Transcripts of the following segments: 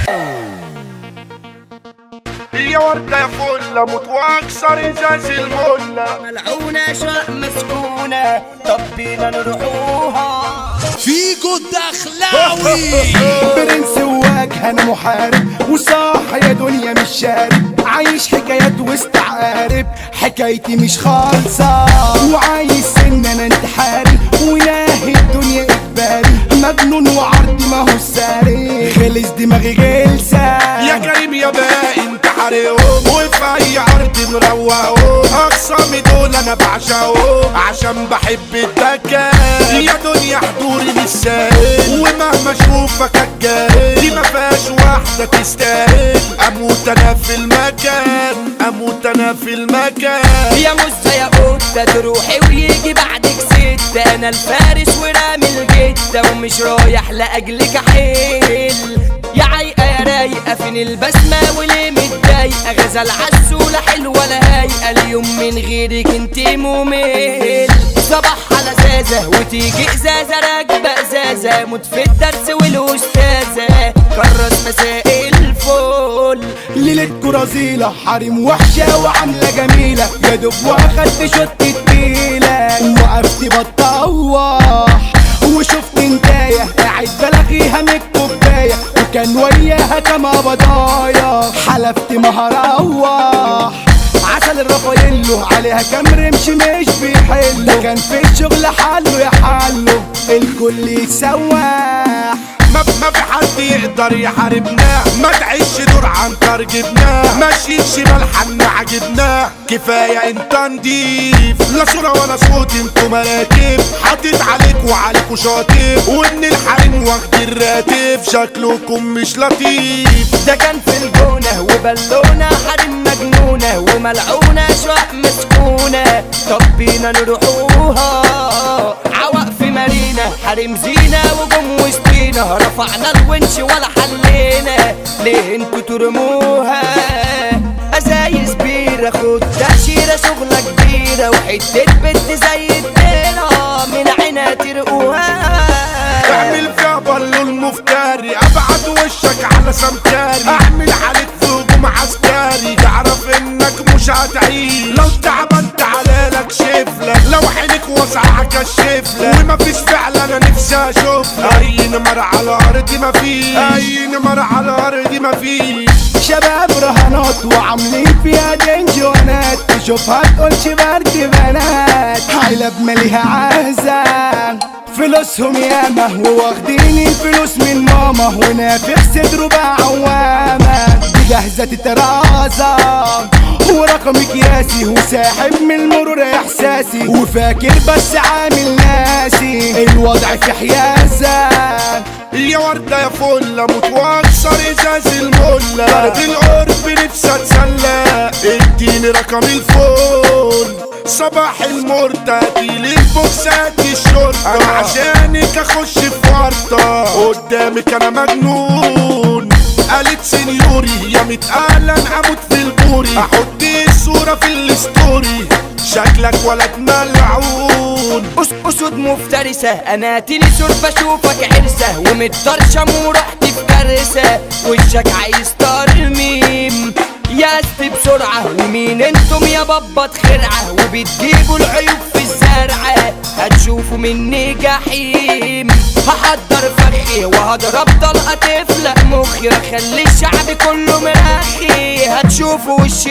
يا وردة يا فلة موت واكسر ازاز الملة ملعونة شقق مسكونة طب بينا نروحوها فيكو الدخلاوي برنس وواجهة انا محارب وصاح يا دنيا مش شارب عايش حكايات وسط عقارب حكايتي مش خالصة وعايز سن انا انتحاري وناهي الدنيا اجباري مجنون وعرضي ما هو ساري خلص دماغي غلسة يا كريم يا باقي انت حريقهم وفي اي عرض مروقهم اقسامي دول انا بعشقهم عشان بحب الدكان يا دنيا حضوري مش ساهل ومهما اشوفك الجاهل دي ما فيهاش واحدة تستاهل اموت انا في المكان اموت انا في المكان يا مزة يا قطة تروحي ويجي بعدك ستة أنا الفارس ورامي الجدة ومش رايح لأجلك أحيل يا عايقة يا رايقة فين البسمة وليه متضايقة غزل عسولة حلوة لا هايقة اليوم من غيرك انت ممل صباح على زازة وتيجي ازازة راكبة ازازة موت في الدرس والاستاذة كرس مساء الفل ليلتكو رزيلة حريم وحشة وعاملة جميلة يا دوب واخدت شوت التقيلة وقفت بتطوح وشفت انتاية قاعد بلاغيها من الكوباية وكان وياها كما بضايا حلفت ما هروح عسل الرافايلو عليها كام رمش مش بيحلو ده كان في الشغل حله يا حله الكل يتسوح ما ما في حد يقدر يحاربنا ما تعيش دور عنتر جبناه ماشيين شمال حن عجبناه كفايه انت نضيف لا صوره ولا صوت انتوا مراكب حاطط عليك وعليكوا شاطب وان الحريم واخد الراتب شكلكم مش لطيف ده كان في الجونة وبالونة حريم مجنونة وملعونة شقق مسكونة طب بينا نروحوها عوق في مارينا حريم زينة وجم وسطينا رفعنا الونش ولا حلينا ليه انتوا ترموها ازايز بيرة خد تأشيرة شغلة كبيرة وحتة بنت زي الديرة من عينها ترقوها اعمل فيها بالو المفتري ابعد وشك على سمكاري اعمل عليك في هجوم عسكري تعرف انك مش هتعيش لو تعبان تعالى لك شفلك لو عينك واسعة هكشفلك ومفيش فعل انا نفسي اشوفلك اي نمر على ارضي مفيش اي نمر على ارضي مفيش شباب رهانات وعاملين فيها دنجونات تشوفها تقولش برد بنات علب ماليها عازة فلوسهم ياما وواخدين الفلوس من ماما ونافخ صدره بقى عوامة دي جاهزة تترازى ورقم قياسي وساحب من المرور احساسي وفاكر بس عامل ناسي الوضع في حيازة يا وردة يا فلة موت واكسر ازاز الملة ضرب القرب نفسي اتسلى اديني رقم الفون صباح المرتدي للبوكسات الشرطة انا عشانك اخش في ورطة قدامك انا مجنون قالت سنيوري يا متقالة انا اموت في البوري احط الصورة في الستوري شكلك ولد ملعون أس أسود مفترسة أنا تيني سور بشوفك عرسة ومتطرشم ورحت في كارثة وشك عايز ترميم يا است بسرعة ومين انتم يا بابا خرعة وبتجيبوا العيوب في الزرعة هتشوفوا مني جحيم هحضر فرخي وهضرب طلقة تفلق مخي واخلي الشعب كله مرخي هتشوفوا وش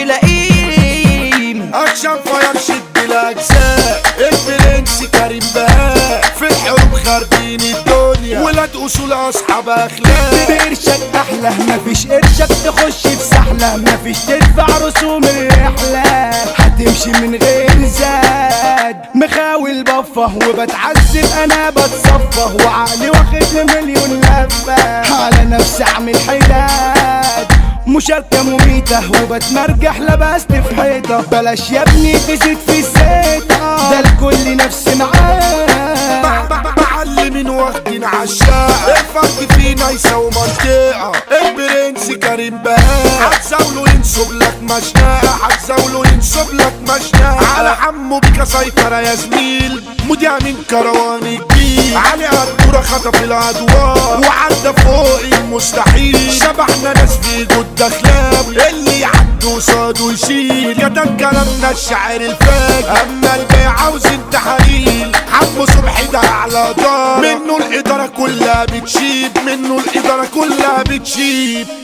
لئيم اكشن فاير شد الاجزاء البرنس كريم بهاء في الحروب خاربين الدنيا ولاد اصول اصحاب اخلاق بقرشك احلى مفيش قرشك تخش في سحلة مفيش تدفع رسوم الرحلة هتمشي من غير زاد مخاول بفه وبتعذب انا بتصفى وعقلي واخد مليون لفة على نفسي اعمل حداد مشاركة مميتة وبتمرجح لبست في حيطة بلاش يا ابني تزيد في الزيطة ده الكل نفس معاه معلمين واخدين عالشاقة الفرق فينا يساوي منطقة البرنس كريم بهاء هتزاوله ينصب لك مشناقة هتزاوله ينصب لك مشناقة على عمو بيكا سيطرة يا زميل مذيع من كروان الجيل علي قدورة خطف الادوار وعدى فوق مستحيل شبحنا ناس في جود دخلاوي اللي يعدي قصاده يشيل كتب كلامنا الشاعر الفاجر اما البيع عاوز التحاليل حمو صبحي ده اعلى دار منه الاداره كلها بتشيب منه الاداره كلها بتشيب